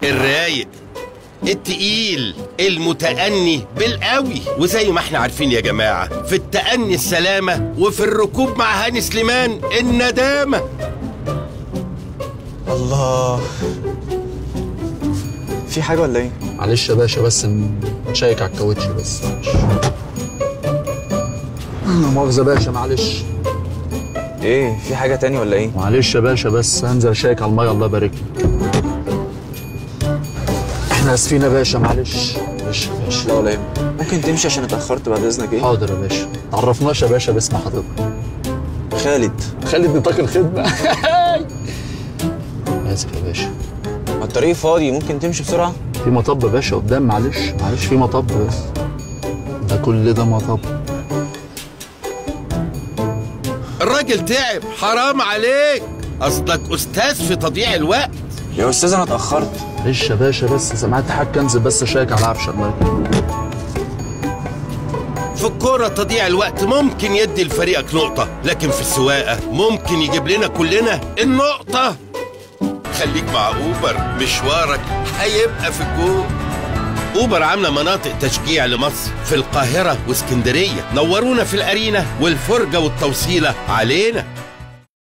الرايق التقيل المتأني بالقوي وزي ما احنا عارفين يا جماعة في التأني السلامة وفي الركوب مع هاني سليمان الندامة الله في حاجة ولا ايه؟ معلش يا باشا بس نشيك على الكاوتش بس معلش لا مؤاخذة يا باشا معلش ايه في حاجة تاني ولا ايه؟ معلش يا باشا بس هنزل اشيك على المية الله يبارك لك احنا اسفين يا باشا معلش معلش يا باشا لا ولا يهمك ممكن تمشي عشان اتأخرت بعد اذنك ايه؟ حاضر يا باشا تعرفناش يا باشا باسم حضرتك خالد خالد نطاق الخدمة اسف يا باشا ما الطريق فاضي ممكن تمشي بسرعة؟ في مطب يا باشا قدام معلش معلش في مطب بس ده كل ده مطب الراجل تعب حرام عليك أصلك أستاذ في تضييع الوقت يا استاذ انا اتأخرت معلش يا باشا بس سمعت حاجة انزل بس اشيك على عفشة الله يكرمك في الكورة تضييع الوقت ممكن يدي لفريقك نقطة لكن في السواقة ممكن يجيب لنا كلنا النقطة خليك مع أوبر مشوارك هيبقى في الجول أوبر عاملة مناطق تشجيع لمصر في القاهرة واسكندرية نورونا في الأرينا والفرجة والتوصيلة علينا